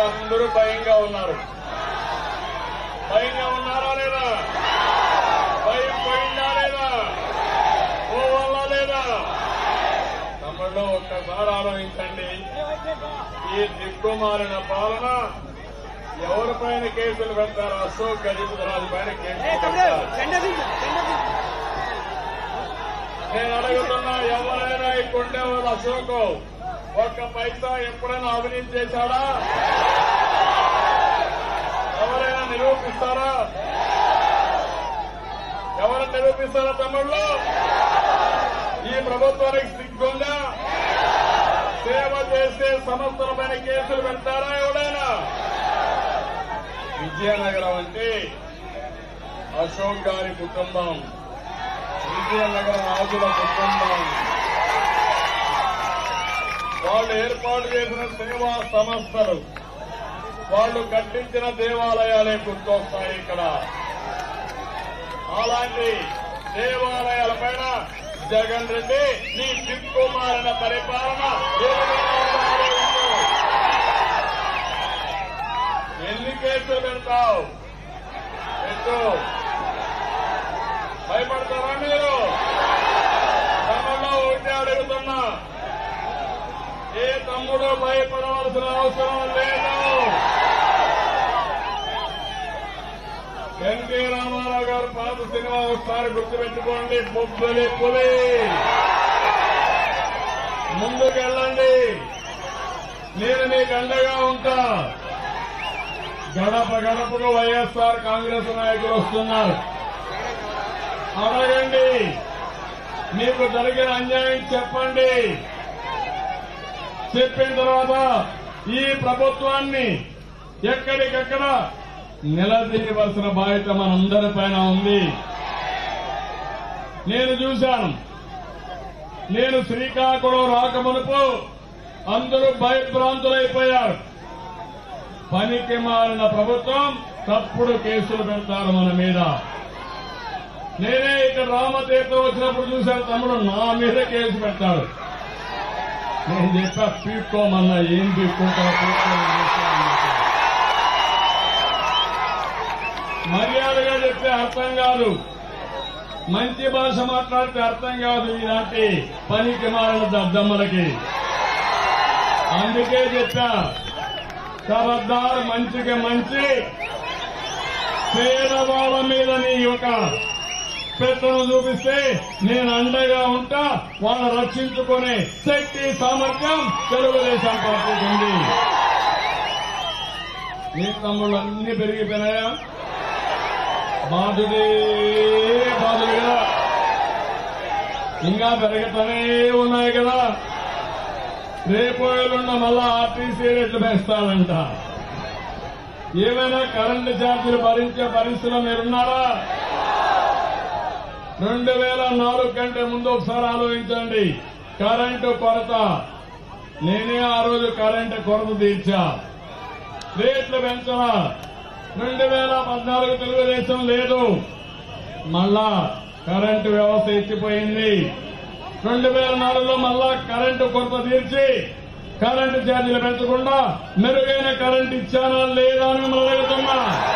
అందరూ భయంగా ఉన్నారు భయంగా ఉన్నారా లేదా భయం పోయిందా లేదా పోవాలా లేదా తమలో ఒక్కసారి ఆలోచించండి ఈ దిక్కుమాలిన పాలన ఎవరిపైన కేసులు పెడతారు అశోక్ గజపతిరాజు పైన కేసులు పెడతారు నేను అడుగుతున్నా ఎవరైనా ఇక్కడుండే వాళ్ళు అశోక్ ఒక్క పైసా ఎప్పుడైనా అవినీతి చేశాడా ఎవరైనా నిరూపిస్తారా ఎవరు నిరూపిస్తారా తమ్ముళ్ళు ఈ ప్రభుత్వానికి సిగ్గుందా సేవ చేస్తే సంస్థలపైన కేసులు పెడతారా ఎవడైనా విజయనగరం అంటే అశోక్ గారి కుటుంబం విజయనగరం రాజుల కుటుంబం వాళ్ళు ఏర్పాటు చేసిన సేవా సంస్థలు వాళ్ళు కట్టించిన దేవాలయాలే గుర్తొస్తాయి ఇక్కడ అలాంటి దేవాలయాల పైన జగన్ రెడ్డి నీ దిక్కుమారిన పరిపాలన ఏ విధంగా ఉందో ఆలోచించు. ఎన్ని కేసులు పెడతావు పెట్టు భయపడతారా మీరు తమలో ఒకటి అడుగుతున్నా ఏ తమ్ముడు భయపడవలసిన అవసరం లేదు ఎన్టీ రామారావు గారు పాత సినిమా ఒకసారి గుర్తుపెట్టుకోండి బొబ్బలి పులి ముందుకెళ్ళండి నేను మీకు అండగా ఉంటా గడప గడపకు వైఎస్ఆర్ కాంగ్రెస్ నాయకులు వస్తున్నారు అడగండి మీకు జరిగిన అన్యాయం చెప్పండి చెప్పిన తర్వాత ఈ ప్రభుత్వాన్ని ఎక్కడికక్కడ నిలదీయవలసిన బాధ్యత మనందరిపైన ఉంది నేను చూశాను నేను శ్రీకాకుళం రాకమునుపు అందరూ భయభ్రాంతులైపోయారు పనికి మారిన ప్రభుత్వం తప్పుడు కేసులు పెడతారు మన మీద నేనే ఇక్కడ రామతీర్థం వచ్చినప్పుడు చూశాను తమ్ముడు నా మీద కేసు పెడతాడు నేను చెప్పా పీక్కోమన్నా ఏం పీక్కుంటారా పీక్కోమని చెప్పాను. మర్యాదగా చెప్తే అర్థం కాదు మంచి భాష మాట్లాడితే అర్థం కాదు ఇలాంటి పనికి మారిన దద్దమ్మలకి అందుకే చెప్పా ఖబర్దార్ మంచికి మంచి పేదవాళ్ళ మీద నీ యొక్క పెత్తనం చూపిస్తే నేను అండగా ఉంటా వాళ్ళని రక్షించుకునే శక్తి సామర్థ్యం తెలుగుదేశం పార్టీకి ఉంది నీ తమ్ముళ్ళు అన్ని పెరిగిపోయినాయా బాధుడే బాధలు కదా ఇంకా పెరుగుతూనే ఉన్నాయి కదా రేపు ఎల్లుండ మళ్ళా ఆర్టీసీ రేట్లు పెంచుతానంట ఏమైనా కరెంటు ఛార్జీలు భరించే పరిస్థితిలో మీరున్నారా రెండు వేల నాలుగు కంటే ముందు ఒకసారి ఆలోచించండి కరెంటు కొరత నేనే ఆ రోజు కరెంటు కొరత తీర్చా రేట్లు పెంచరా రెండు వేల పద్నాలుగు తెలుగుదేశం లేదు మళ్ళా కరెంటు వ్యవస్థ ఎత్తిపోయింది రెండు వేల నాలుగులో మళ్ళా కరెంటు కొరత తీర్చి కరెంటు ఛార్జీలు పెంచకుండా మెరుగైన కరెంటు ఇచ్చానా లేదా అని మిమ్మల్ని అడుగుతున్నా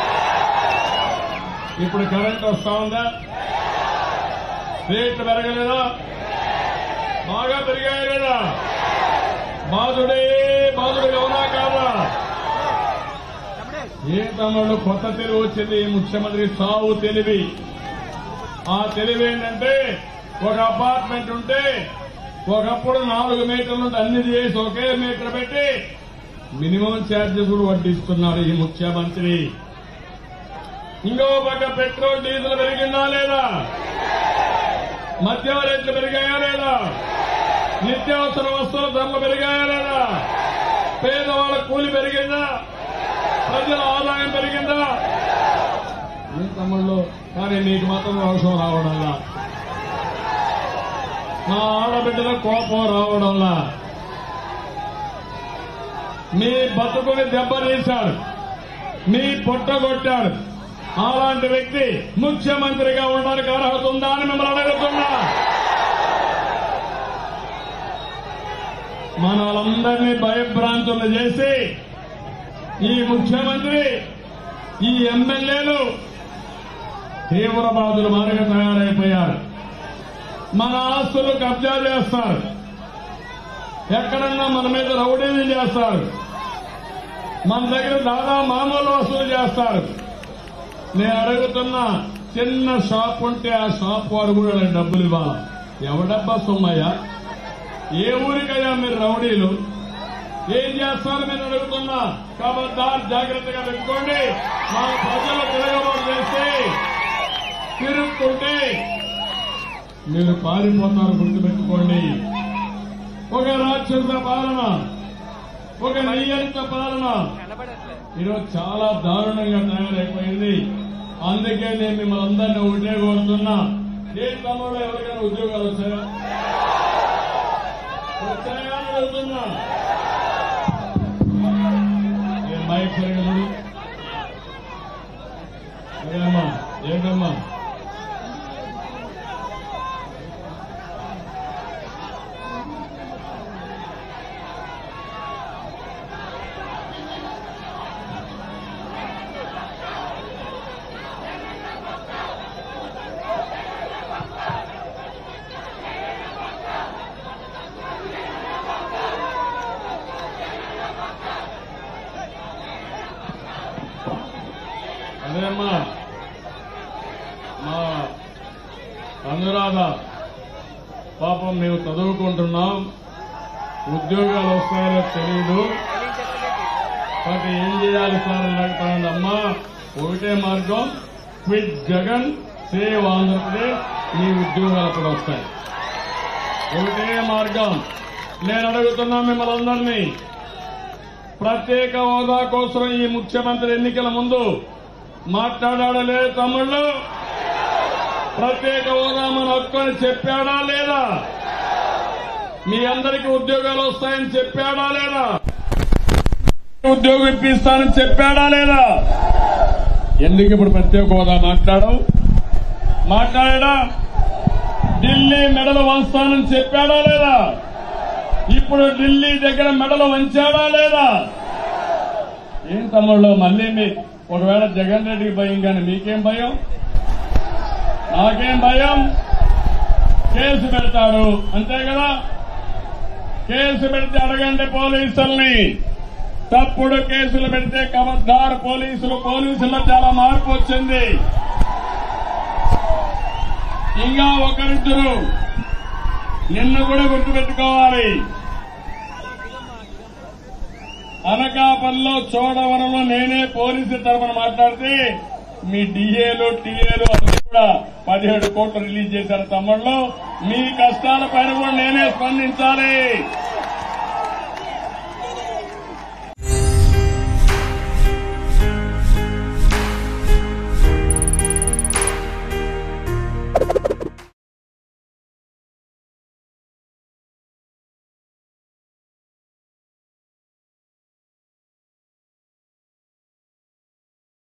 ఇప్పుడు కరెంటు వస్తా ఉందా రేట్లు పెరగలేదా బాగా పెరిగాయి లేదా బాధుడే బాధుడు ఎవరా కాదా ఏ తమ్ముళ్ళు కొత్త తెలివి వచ్చింది ఈ ముఖ్యమంత్రి సావు తెలివి ఆ తెలివి ఏంటంటే ఒక అపార్ట్మెంట్ ఉంటే ఒకప్పుడు నాలుగు మీటర్లు ఉంటే అన్ని చేసి ఒకే మీటర్ పెట్టి మినిమం ఛార్జెస్ కూడా వడ్డిస్తున్నాడు ఈ ముఖ్యమంత్రి ఇంకో పక్క పెట్రోల్ డీజిల్ పెరిగిందా లేదా మద్యం రేట్లు పెరిగాయా లేదా నిత్యావసర వస్తువుల ధరలు పెరిగాయా లేదా పేదవాళ్ళ కూలి పెరిగిందా ప్రజల ఆదాయం పెరిగిందా ఏం తమ్ముళ్ళు కానీ నీకు మాత్రం అవసరం రావడంలా మా ఆడబిడ్డల కోపం రావడంలా మీ బతుకుని దెబ్బతీశాడు మీ పొట్టగొట్టాడు అలాంటి వ్యక్తి ముఖ్యమంత్రిగా ఉండడానికి అర్హత ఉందా అని మిమ్మల్ని అడుగుతున్నా మన వాళ్ళందరినీ భయభ్రాంతులు చేసి ఈ ముఖ్యమంత్రి ఈ ఎమ్మెల్యేలు తీవ్రవాదులు మారిగా తయారైపోయారు మన ఆస్తులు కబ్జా చేస్తారు ఎక్కడన్నా మన మీద రౌడీలు చేస్తారు మన దగ్గర దాదా మామూలు వసూలు చేస్తారు నేను అడుగుతున్నా చిన్న షాప్ ఉంటే ఆ షాప్ వాడు కూడా నాకు డబ్బులు ఇవ్వాలి ఎవడబ్బా సొమ్మయ్యా ఏ ఊరికయ్యా మీరు రౌడీలు ఏం చేస్తారు మీరు అడుగుతున్నా ఖబర్దార్ జాగ్రత్తగా పెట్టుకోండి మా ప్రజలు తిరగబాటు చేస్తే తిరుగుతుంటే మీరు పారిపోతారు గుర్తుపెట్టుకోండి ఒక రాక్షస పాలన ఒక నయ్యంత పాలన ఈరోజు చాలా దారుణంగా తయారైపోయింది అందుకే నేను మిమ్మల్ని అందరినీ ఒకటే కోరుతున్నా ఏ తమలో ఎవరికైనా ఉద్యోగాలు వచ్చాయా వచ్చాయా అని అడుగుతున్నా ఏ మైక్ సరిగా చూడు. అదేమ్మా ఏంటమ్మా అదేమ్మా మా అనురాధ పాపం మేము చదువుకుంటున్నాం ఉద్యోగాలు వస్తాయో తెలియదు కాబట్టి ఏం చేయాలి సార్ అని అడుగుతానమ్మా ఒకటే మార్గం క్విట్ జగన్ సేవ్ ఆంధ్రప్రదేశ్ మీ ఉద్యోగాలు కూడా వస్తాయి ఒకటే మార్గం నేను అడుగుతున్నా మిమ్మల్ని అందరినీ ప్రత్యేక హోదా కోసం ఈ ముఖ్యమంత్రి ఎన్నికల ముందు మాట్లాడాడా లేదా తమ్ముళ్ళు ప్రత్యేక హోదా మన హక్కు అని చెప్పాడా లేదా మీ అందరికీ ఉద్యోగాలు వస్తాయని చెప్పాడా లేదా ఉద్యోగం ఇప్పిస్తానని చెప్పాడా లేదా ఎందుకు ఇప్పుడు ప్రత్యేక హోదా మాట్లాడవు మాట్లాడా ఢిల్లీ మెడలు వంచుతానని చెప్పాడా లేదా ఇప్పుడు ఢిల్లీ దగ్గర మెడలు వంచాడా లేదా ఏం తమ్ముళ్ళు మళ్ళీ మీ ఒకవేళ జగన్ రెడ్డికి భయం కానీ మీకేం భయం నాకేం భయం కేసు పెడతారు అంతే కదా కేసు పెడితే అడగండి పోలీసుల్ని తప్పుడు కేసులు పెడితే కబద్దార్ పోలీసులు పోలీసుల్లో చాలా మార్పు వచ్చింది ఇంకా ఒకరిద్దరు నిన్ను కూడా గుర్తుపెట్టుకోవాలి అనకాపల్లిలో చోడవరంలో నేనే పోలీసు తరఫున మాట్లాడితే మీ డిఏలు టీఏలు అన్ని కూడా పదిహేడు కోట్లు రిలీజ్ చేశారు తమ్ముళ్ళు మీ కష్టాల పైన కూడా నేనే స్పందించాలి